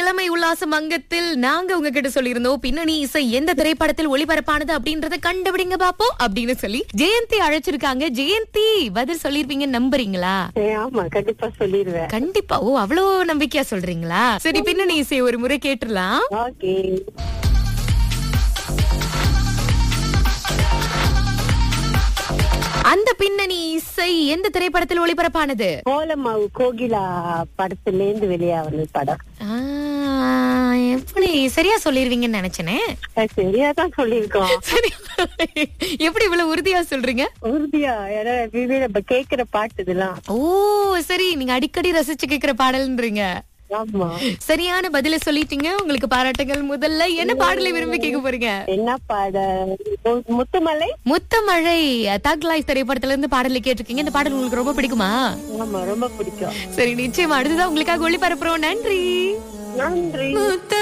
இளமை உல்லாச மங்கத்தில் நாங்க உங்ககிட்ட சொல்லியிருந்தோம் பின்னணி இசை எந்த திரைப்படத்தில் ஒளிபரப்பானது அப்படின்றத கண்டுபிடிங்க பாப்போம் அப்படின்னு சொல்லி ஜெயந்தி அழைச்சிருக்காங்க ஜெயந்தி பதில் சொல்லிருப்பீங்க நம்புறீங்களா ஏ, ஆமா கண்டிப்பா சொல்லிடுவேன் கண்டிப்பா ஓ அவ்வளோ நம்பிக்கையா சொல்றீங்களா சரி பின்னணி இசை ஒரு முறை கேட்டுடலாம் ஓகே அந்த பின்னணி இசை எந்த திரைப்படத்தில் ஒளிபரப்பானது கோலமாவு கோகிலா படத்துல இருந்து வெளியாவது படம் ஆ, எப்படி சரியா சொல்லிருவீங்கன்னு நினைச்சனே அது சரியாதான் சொல்லியிருக்கோம் சரி எப்படி இவ்வளவு உறுதியா சொல்றீங்க உறுதியா ஏன்னா எப்பயுமே நம்ம கேக்குற பாட்டு இதெல்லாம் ஓ சரி நீங்க அடிக்கடி ரசிச்சு கேக்குற பாடல்ன்றீங்க ஆமா சரியான பதில சொல்லிட்டீங்க உங்களுக்கு பாராட்டுகள் முதல்ல என்ன பாடலை விரும்பி கேட்க போறீங்க என்ன பாட மு- முத்துமலை முத்தமழை தக் லைஃப் திரைப்படத்துல இருந்து பாடலை கேட்டிருக்கீங்க இந்த பாடல் உங்களுக்கு ரொம்ப பிடிக்குமா ஆமா ரொம்ப பிடிக்கும் சரி நிச்சயமா அடுத்ததான் உங்களுக்காக ஒளிபரப்புறோம் நன்றி நன்றி முத்த